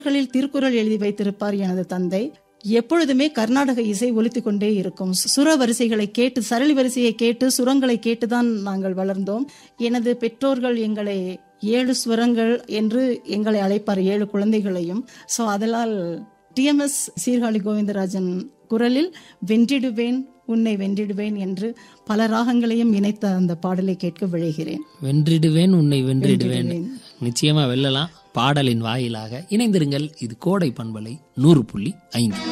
சுவர்களில் திருக்குறள் எழுதி வைத்திருப்பார் எனது தந்தை எப்பொழுதுமே கர்நாடக இசை ஒலித்துக் கொண்டே இருக்கும் சுர வரிசைகளை கேட்டு சரளி வரிசையை கேட்டு சுரங்களை கேட்டுதான் நாங்கள் வளர்ந்தோம் எனது பெற்றோர்கள் எங்களை ஏழு சுரங்கள் என்று எங்களை அழைப்பார் ஏழு குழந்தைகளையும் சோ அதனால் டிஎம்எஸ் சீர்காழி கோவிந்தராஜன் குரலில் வென்றிடுவேன் உன்னை வென்றிடுவேன் என்று பல ராகங்களையும் இணைத்த அந்த பாடலை கேட்க விழைகிறேன் வென்றிடுவேன் உன்னை வென்றிடுவேன் நிச்சயமா வெல்லலாம் பாடலின் வாயிலாக இணைந்திருங்கள் இது கோடை பண்பலை நூறு புள்ளி ஐந்து